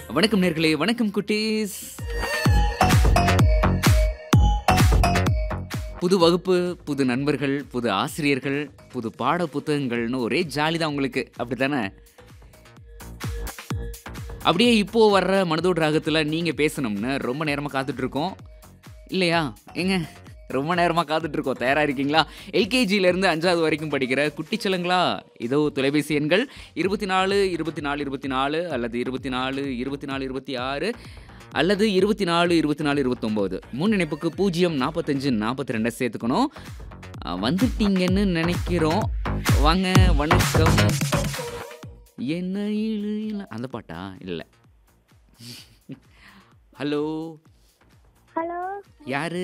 வணக்கம் நேர்களே வணக்கம் குட்டீஸ் புது வகுப்பு புது நண்பர்கள் புது ஆசிரியர்கள் புது பாட புத்தகங்கள்னு ஒரே ஜாலி தான் உங்களுக்கு அப்படித்தானே அப்படியே இப்போ வர்ற மனதோடு ராகத்தில் நீங்கள் பேசணும்னு ரொம்ப நேரமாக காத்துட்டு இருக்கோம் இல்லையா ஏங்க ரொம்ப நேரமாக காத்துட்டு இருக்கோம் தயாராக இருக்கீங்களா எல்கேஜியிலேருந்து அஞ்சாவது வரைக்கும் படிக்கிற குட்டிச்சலங்களா இதோ தொலைபேசி எண்கள் இருபத்தி நாலு இருபத்தி நாலு இருபத்தி நாலு அல்லது இருபத்தி நாலு இருபத்தி நாலு இருபத்தி ஆறு அல்லது இருபத்தி நாலு இருபத்தி நாலு இருபத்தொம்போது முன் இணைப்புக்கு பூஜ்ஜியம் நாற்பத்தஞ்சு நாற்பத்தி ரெண்டை சேர்த்துக்கணும் அஹ், வந்துட்டீங்கன்னு நினைக்கிறோம் வாங்க வணக்கம் என்ன இழு இழு- அந்த பாட்டா இல்லை ஹலோ ஹலோ யாரு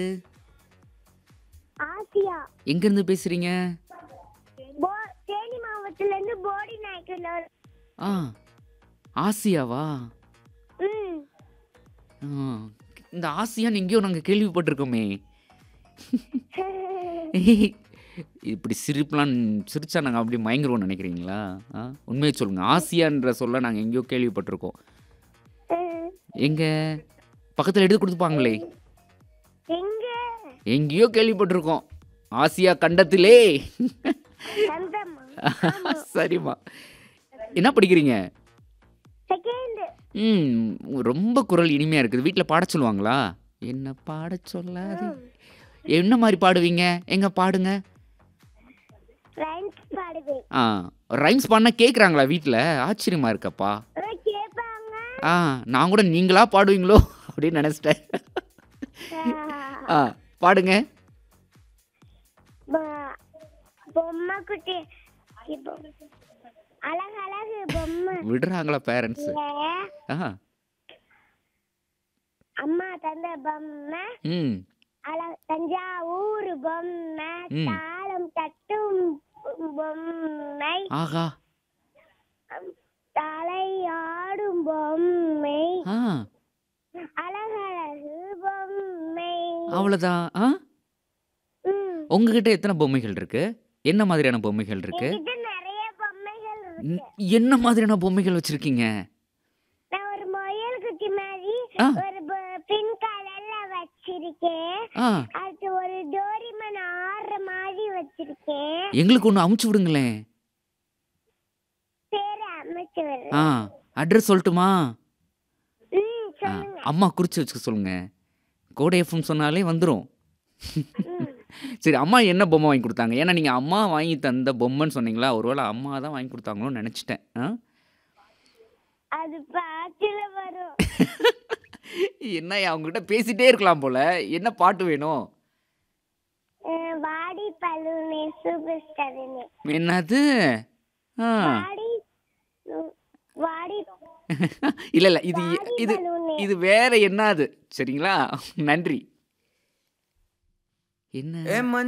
ஆசியா எங்கேருந்து பேசுகிறீங்க போ தேனி மாவட்டத்துல இருந்து போடி நாயக்கர்ல ஆ ஆசியாவா ம் ஆ, இந்த ஆசியான்னு எங்கேயோ நாங்கள் கேள்விப்பட்டிருக்கோமே இப்படி சிரிப்புலாம் சிரிச்சா நாங்கள் அப்படி மயங்குருவோம்னு நினைக்கிறீங்களா ஆ உண்மையை சொல்லுங்கள் ஆசியான்ற சொல்ல நாங்கள் எங்கேயோ கேள்விப்பட்டிருக்கோம் ம். எங்கே பக்கத்தில் எடுத்து கொடுத்துப்பாங்களே எங்க எங்கேயோ கேள்விப்பட்டிருக்கோம் ஆசியா கண்டத்திலே சந்தமா சரிம்மா என்ன படிக்கிறீங்க செகண்ட் ம் ரொம்ப குரல் இனிமையாக இருக்குது வீட்டில் பாட சொல்லுவாங்களா என்ன பாட சொல்லாது என்ன மாதிரி பாடுவீங்க எங்க பாடுங்க ரைம்ஸ் பாடுவேன் ஆ ரைம்ஸ் பண்ண கேட்குறாங்களா வீட்டில் ஆச்சரியமா இருக்கப்பா ஆ, கேட்பாங்க ஆ நான் கூட நீங்களா பாடுவீங்களோ அப்படின்னு நினச்சிட்டேன் ஆ, ஆ பாடுங்க ப- பொம்மை குட்டி இப்போ அழகு அழகு பொம்மை விடுறாங்களா பேரண்ட்ஸு ஆ அம்மா தந்த பொம்மை ம் அழகு தஞ்சாவூர் பொம்மை ம். தாளம் தட்டும் பொம்மை ஆகா தலையாடும் பொம்மை ஆ அழகழகு பொம்மை அவ்வளோதான் ஆ ம். உங்ககிட்ட எத்தனை பொம்மைகள் இருக்கு என்ன மாதிரியான பொம்மைகள் இருக்கு என்கிட்ட நிறைய பொம்மைகள் இருக்கு ம், என்ன மாதிரியான பொம்மைகள் வச்சிருக்கீங்க நான் ஒரு முயல் குட்டி மாதிரி ஆ. ஒரு பின் கலர்ல வச்சிருக்கேன் ஆ அது ஒரு டோரிமன் ஆடுற மாதிரி வச்சிருக்கேன் எங்களுக்கு ஒன்று அமுச்சு விடுங்களேன் பேரு அமைச்சு ஆ அட்ரஸ் சொல்லட்டுமா ம் ஆ, சொல்லுங்க அம்மா குறிச்சு வச்சுக்க சொல்லுங்க கோடை எஃப்எம் சொன்னாலே வந்துடும் ம். சரி அம்மா என்ன பொம்மை வாங்கி கொடுத்தாங்க ஏன்னா நீங்கள் அம்மா வாங்கி தந்த பொம்மைன்னு சொன்னீங்களா ஒருவேளை அம்மா தான் வாங்கி கொடுத்தாங்களோன்னு நினச்சிட்டேன் ஆ அது பாட்டுல வரும் என்ன அவங்ககிட்ட பேசிட்டே இருக்கலாம் போல என்ன பாட்டு வேணும் அஹ் வாடி பலூனே சூப்பர் ஸ்டார்னு என்னது ஆ வாடி உம், வாடி இல்லை இல்லை இது வாடி இது பலூனே இது வேற என்னது சரிங்களா நன்றி என்ன